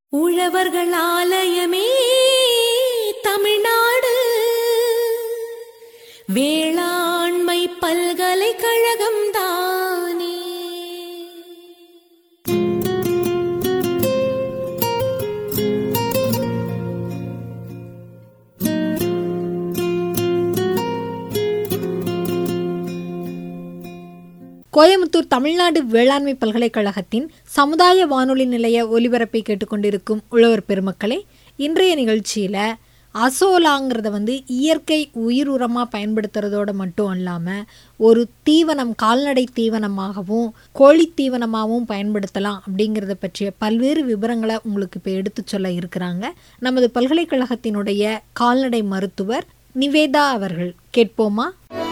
உழவர்கள் ஆலயமே தமிழ்நாடு வேளாண்மை பல்கலைக்கழகம் தானே கோயம்புத்தூர் தமிழ்நாடு வேளாண்மை பல்கலைக்கழகத்தின் சமுதாய வானொலி நிலைய ஒலிபரப்பை கேட்டுக்கொண்டிருக்கும் உழவர் பெருமக்களே இன்றைய நிகழ்ச்சியில் அசோலாங்கிறத வந்து இயற்கை உயிர் உரமாக பயன்படுத்துறதோட மட்டும் இல்லாமல் ஒரு தீவனம் கால்நடை தீவனமாகவும் கோழி தீவனமாகவும் பயன்படுத்தலாம் அப்படிங்கிறத பற்றிய பல்வேறு விவரங்களை உங்களுக்கு இப்போ எடுத்து சொல்ல இருக்கிறாங்க நமது பல்கலைக்கழகத்தினுடைய கால்நடை மருத்துவர் நிவேதா அவர்கள் கேட்போமா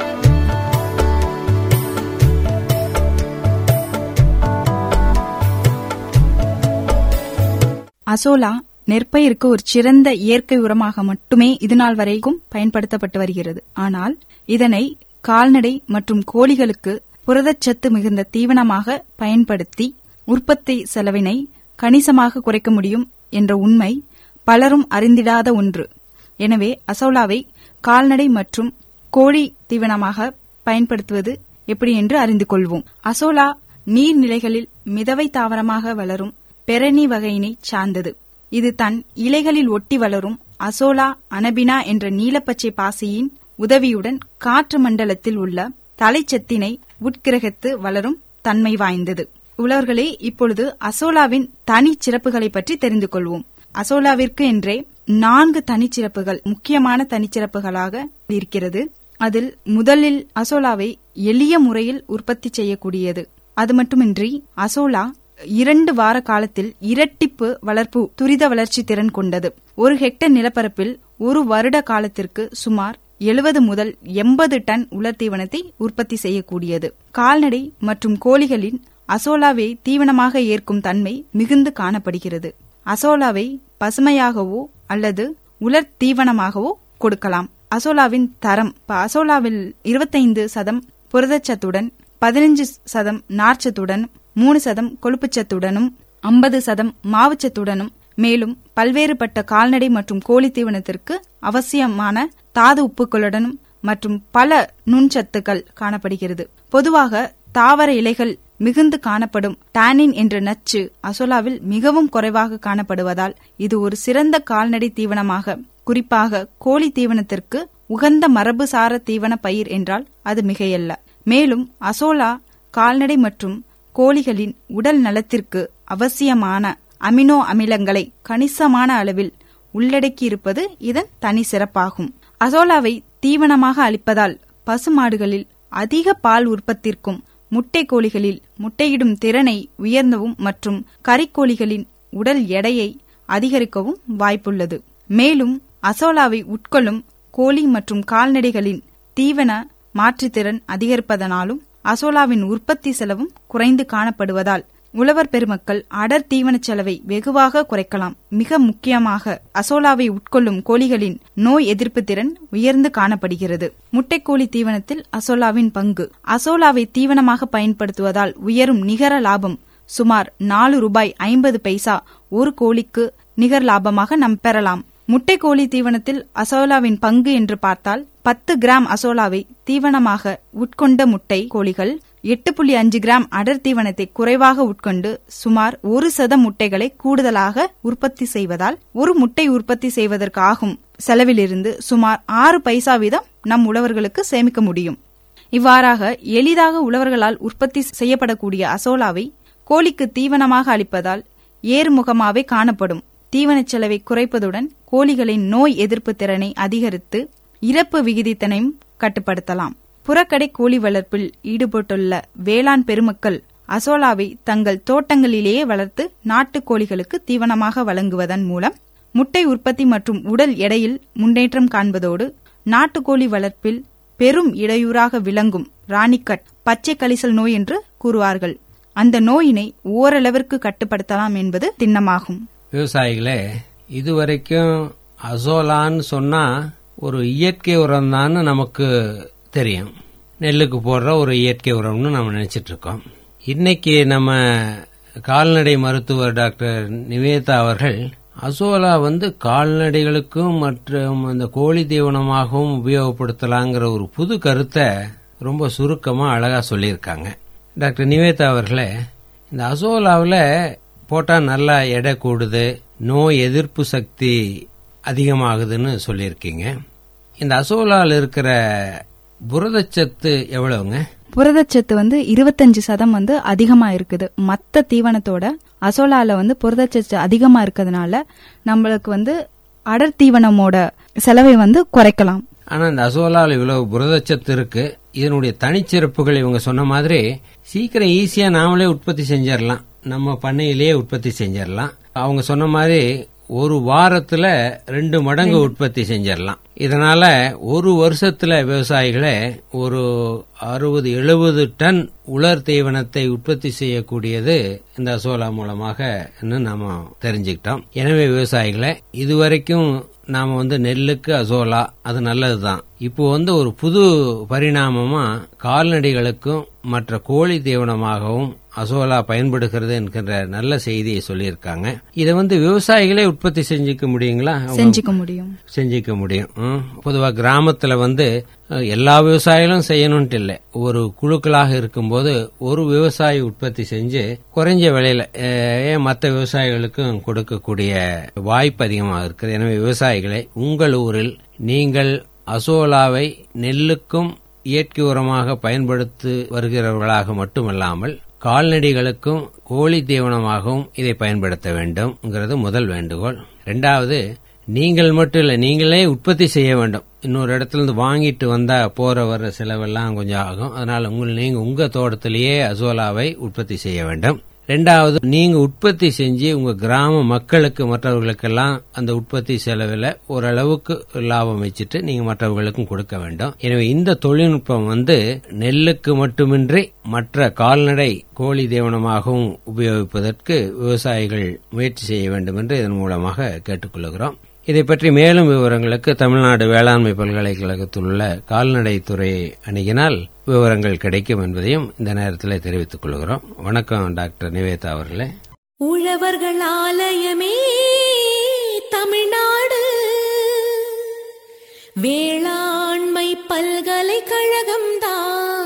அசோலா நெற்பயிருக்கு ஒரு சிறந்த இயற்கை உரமாக மட்டுமே இதுநாள் வரைக்கும் பயன்படுத்தப்பட்டு வருகிறது ஆனால் இதனை கால்நடை மற்றும் கோழிகளுக்கு புரதச்சத்து மிகுந்த தீவனமாக பயன்படுத்தி உற்பத்தி செலவினை கணிசமாக குறைக்க முடியும் என்ற உண்மை பலரும் அறிந்திடாத ஒன்று எனவே அசோலாவை கால்நடை மற்றும் கோழி தீவனமாக பயன்படுத்துவது எப்படி என்று அறிந்து கொள்வோம் அசோலா நீர்நிலைகளில் மிதவை தாவரமாக வளரும் பெரணி வகையினை சார்ந்தது இது தன் இலைகளில் ஒட்டி வளரும் அசோலா அனபினா என்ற நீலப்பச்சை பாசியின் உதவியுடன் காற்று மண்டலத்தில் உள்ள தலைச்சத்தினை உட்கிரகித்து வளரும் தன்மை வாய்ந்தது உழவர்களே இப்பொழுது அசோலாவின் தனி சிறப்புகளை பற்றி தெரிந்து கொள்வோம் அசோலாவிற்கு என்றே நான்கு தனிச்சிறப்புகள் முக்கியமான தனிச்சிறப்புகளாக இருக்கிறது அதில் முதலில் அசோலாவை எளிய முறையில் உற்பத்தி செய்யக்கூடியது அது மட்டுமின்றி அசோலா இரண்டு வார காலத்தில் இரட்டிப்பு வளர்ப்பு துரித வளர்ச்சி திறன் கொண்டது ஒரு ஹெக்டர் நிலப்பரப்பில் ஒரு வருட காலத்திற்கு சுமார் எழுபது முதல் எண்பது டன் உலர் தீவனத்தை உற்பத்தி செய்யக்கூடியது கால்நடை மற்றும் கோழிகளின் அசோலாவை தீவனமாக ஏற்கும் தன்மை மிகுந்து காணப்படுகிறது அசோலாவை பசுமையாகவோ அல்லது உலர் தீவனமாகவோ கொடுக்கலாம் அசோலாவின் தரம் அசோலாவில் இருபத்தைந்து சதம் புரதச்சத்துடன் பதினஞ்சு சதம் நார்ச்சத்துடன் மூணு சதம் கொழுப்புச்சத்துடனும் ஐம்பது சதம் மாவுச்சத்துடனும் மேலும் பல்வேறுபட்ட கால்நடை மற்றும் கோழி தீவனத்திற்கு அவசியமான தாது உப்புகளுடனும் மற்றும் பல நுண்சத்துக்கள் காணப்படுகிறது பொதுவாக தாவர இலைகள் மிகுந்து காணப்படும் டானின் என்ற நச்சு அசோலாவில் மிகவும் குறைவாக காணப்படுவதால் இது ஒரு சிறந்த கால்நடை தீவனமாக குறிப்பாக கோழி தீவனத்திற்கு உகந்த மரபுசார தீவன பயிர் என்றால் அது மிகையல்ல மேலும் அசோலா கால்நடை மற்றும் கோழிகளின் உடல் நலத்திற்கு அவசியமான அமினோ அமிலங்களை கணிசமான அளவில் உள்ளடக்கியிருப்பது இதன் தனி சிறப்பாகும் அசோலாவை தீவனமாக அளிப்பதால் பசுமாடுகளில் அதிக பால் உற்பத்திற்கும் முட்டை கோழிகளில் முட்டையிடும் திறனை உயர்ந்தவும் மற்றும் கறிக்கோழிகளின் உடல் எடையை அதிகரிக்கவும் வாய்ப்புள்ளது மேலும் அசோலாவை உட்கொள்ளும் கோழி மற்றும் கால்நடைகளின் தீவன மாற்றுத்திறன் அதிகரிப்பதனாலும் அசோலாவின் உற்பத்தி செலவும் குறைந்து காணப்படுவதால் உழவர் பெருமக்கள் அடர் தீவன செலவை வெகுவாக குறைக்கலாம் மிக முக்கியமாக அசோலாவை உட்கொள்ளும் கோழிகளின் நோய் எதிர்ப்பு திறன் உயர்ந்து காணப்படுகிறது முட்டைக்கோழி தீவனத்தில் அசோலாவின் பங்கு அசோலாவை தீவனமாக பயன்படுத்துவதால் உயரும் நிகர லாபம் சுமார் நாலு ரூபாய் ஐம்பது பைசா ஒரு கோழிக்கு நிகர் லாபமாக நாம் பெறலாம் முட்டைக்கோழி தீவனத்தில் அசோலாவின் பங்கு என்று பார்த்தால் பத்து கிராம் அசோலாவை தீவனமாக உட்கொண்ட முட்டை கோழிகள் எட்டு புள்ளி அஞ்சு கிராம் அடர் தீவனத்தை குறைவாக உட்கொண்டு சுமார் ஒரு சதம் முட்டைகளை கூடுதலாக உற்பத்தி செய்வதால் ஒரு முட்டை உற்பத்தி செய்வதற்கு ஆகும் செலவிலிருந்து சுமார் ஆறு பைசா வீதம் நம் உழவர்களுக்கு சேமிக்க முடியும் இவ்வாறாக எளிதாக உழவர்களால் உற்பத்தி செய்யப்படக்கூடிய அசோலாவை கோழிக்கு தீவனமாக அளிப்பதால் ஏறுமுகமாவே காணப்படும் தீவனச் செலவை குறைப்பதுடன் கோழிகளின் நோய் எதிர்ப்பு திறனை அதிகரித்து இறப்பு விகிதத்தினையும் கட்டுப்படுத்தலாம் புறக்கடை கோழி வளர்ப்பில் ஈடுபட்டுள்ள வேளாண் பெருமக்கள் அசோலாவை தங்கள் தோட்டங்களிலேயே வளர்த்து நாட்டு கோழிகளுக்கு தீவனமாக வழங்குவதன் மூலம் முட்டை உற்பத்தி மற்றும் உடல் எடையில் முன்னேற்றம் காண்பதோடு நாட்டுக்கோழி வளர்ப்பில் பெரும் இடையூறாக விளங்கும் ராணிக்கட் பச்சை கலிசல் நோய் என்று கூறுவார்கள் அந்த நோயினை ஓரளவிற்கு கட்டுப்படுத்தலாம் என்பது திண்ணமாகும் விவசாயிகளே இதுவரைக்கும் அசோலான்னு சொன்னா ஒரு இயற்கை உரம் தான் நமக்கு தெரியும் நெல்லுக்கு போடுற ஒரு இயற்கை உரம்னு நம்ம நினைச்சிட்டு இருக்கோம் இன்னைக்கு நம்ம கால்நடை மருத்துவர் டாக்டர் நிவேதா அவர்கள் அசோலா வந்து கால்நடைகளுக்கும் மற்றும் அந்த கோழி தீவனமாகவும் உபயோகப்படுத்தலாங்கிற ஒரு புது கருத்தை ரொம்ப சுருக்கமா அழகா சொல்லியிருக்காங்க டாக்டர் நிவேதா அவர்களே இந்த அசோலாவில் போட்டால் நல்லா எடை கூடுது நோய் எதிர்ப்பு சக்தி அதிகமாகுதுன்னு சொல்லியிருக்கீங்க இந்த அசோலாவில் இருக்கிற புரதச்சத்து எவ்வளவுங்க புரதச்சத்து வந்து இருபத்தஞ்சு சதம் வந்து அதிகமா இருக்குது மத்த தீவனத்தோட அசோலால வந்து புரதச்சத்து அதிகமா இருக்கிறதுனால நம்மளுக்கு வந்து அடர் தீவனமோட செலவை வந்து குறைக்கலாம் ஆனா இந்த அசோலாவில் இவ்வளவு புரதச்சத்து இருக்கு இதனுடைய தனிச்சிறப்புகள் இவங்க சொன்ன மாதிரி சீக்கிரம் ஈஸியா நாமளே உற்பத்தி செஞ்சிடலாம் நம்ம பண்ணையிலேயே உற்பத்தி செஞ்சிடலாம் அவங்க சொன்ன மாதிரி ஒரு வாரத்துல ரெண்டு மடங்கு உற்பத்தி செஞ்சிடலாம் இதனால ஒரு வருஷத்துல விவசாயிகளே ஒரு அறுபது எழுபது டன் உலர் தீவனத்தை உற்பத்தி செய்யக்கூடியது இந்த அசோலா மூலமாக நாம தெரிஞ்சுக்கிட்டோம் எனவே விவசாயிகளே இதுவரைக்கும் நாம வந்து நெல்லுக்கு அசோலா அது நல்லதுதான் இப்போ வந்து ஒரு புது பரிணாமமா கால்நடைகளுக்கும் மற்ற கோழி தீவனமாகவும் அசோலா பயன்படுகிறது என்கின்ற நல்ல செய்தியை சொல்லியிருக்காங்க இதை வந்து விவசாயிகளே உற்பத்தி செஞ்சுக்க முடியுங்களா அவங்க செஞ்சுக்க முடியும் செஞ்சுக்க முடியும் ம். பொதுவா கிராமத்துல வந்து அஹ், எல்லா விவசாயிகளும் செய்யணும்ட்டு இல்லை ஒரு குழுக்களாக இருக்கும்போது ஒரு விவசாயி உற்பத்தி செஞ்சு குறைஞ்ச விலையில அஹ், ஏன் மற்ற விவசாயிகளுக்கும் கொடுக்கக்கூடிய வாய்ப்பு அதிகமாக இருக்குது எனவே விவசாயிகளை உங்கள் ஊரில் நீங்கள் அசோலாவை நெல்லுக்கும் இயற்கை உரமாக பயன்படுத்தி வருகிறவர்களாக மட்டுமல்லாமல் கால்நடைகளுக்கும் கோழி தீவனமாகவும் இதை பயன்படுத்த வேண்டும்ங்கிறது முதல் வேண்டுகோள் ரெண்டாவது நீங்கள் மட்டும் இல்லை நீங்களே உற்பத்தி செய்ய வேண்டும் இன்னொரு இடத்துல இருந்து வாங்கிட்டு வந்தா போற வர்ற செலவெல்லாம் கொஞ்சம் ஆகும் அதனால உங்கள் நீங்க உங்க தோட்டத்திலேயே அசோலாவை உற்பத்தி செய்ய வேண்டும் ரெண்டாவது நீங்க உற்பத்தி செஞ்சு உங்க கிராம மக்களுக்கு மற்றவர்களுக்கெல்லாம் அந்த உற்பத்தி செலவில் ஓரளவுக்கு லாபம் வச்சுட்டு நீங்க மற்றவர்களுக்கும் கொடுக்க வேண்டும் எனவே இந்த தொழில்நுட்பம் வந்து நெல்லுக்கு மட்டுமின்றி மற்ற கால்நடை கோழி தீவனமாகவும் உபயோகிப்பதற்கு விவசாயிகள் முயற்சி செய்ய வேண்டும் என்று இதன் மூலமாக கேட்டுக்கொள்கிறோம் இதை பற்றி மேலும் விவரங்களுக்கு தமிழ்நாடு வேளாண்மை பல்கலைக்கழகத்தில் உள்ள கால்நடை துறையை அணுகினால் விவரங்கள் கிடைக்கும் என்பதையும் இந்த நேரத்தில் தெரிவித்துக் கொள்கிறோம் வணக்கம் டாக்டர் நிவேதா அவர்களே உழவர்கள் ஆலயமே தமிழ்நாடு வேளாண்மை பல்கலைக்கழகம் தான்